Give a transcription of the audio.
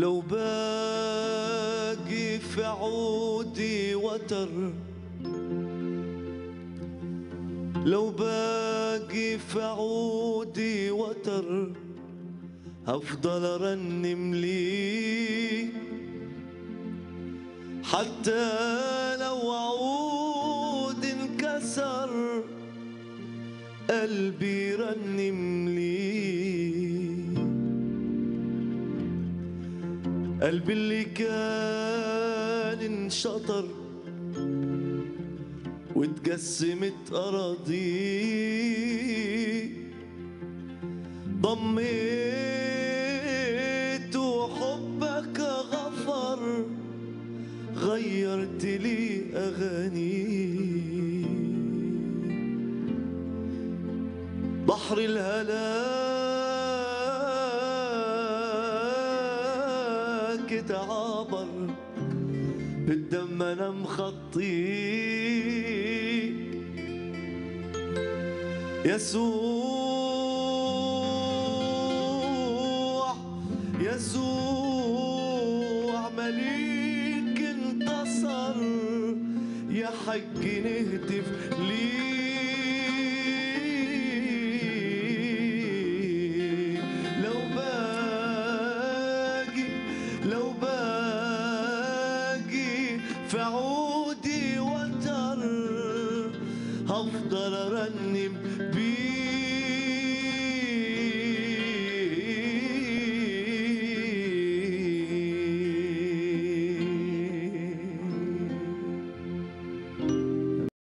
لو باقي في عودي وتر لو باقي في عودي وتر هفضل ارنم ليه حتى لو عود انكسر قلبي رنم ليه قلبي اللي كان انشطر واتقسمت أراضيه ضميت وحبك غفر غيرت لي أغاني بحر الهلاك تعابر بالدم انا مخطيك يسوع يسوع مليك انتصر يا حق نهتف ليه لو باقي لو باقي في عودي وتر هفضل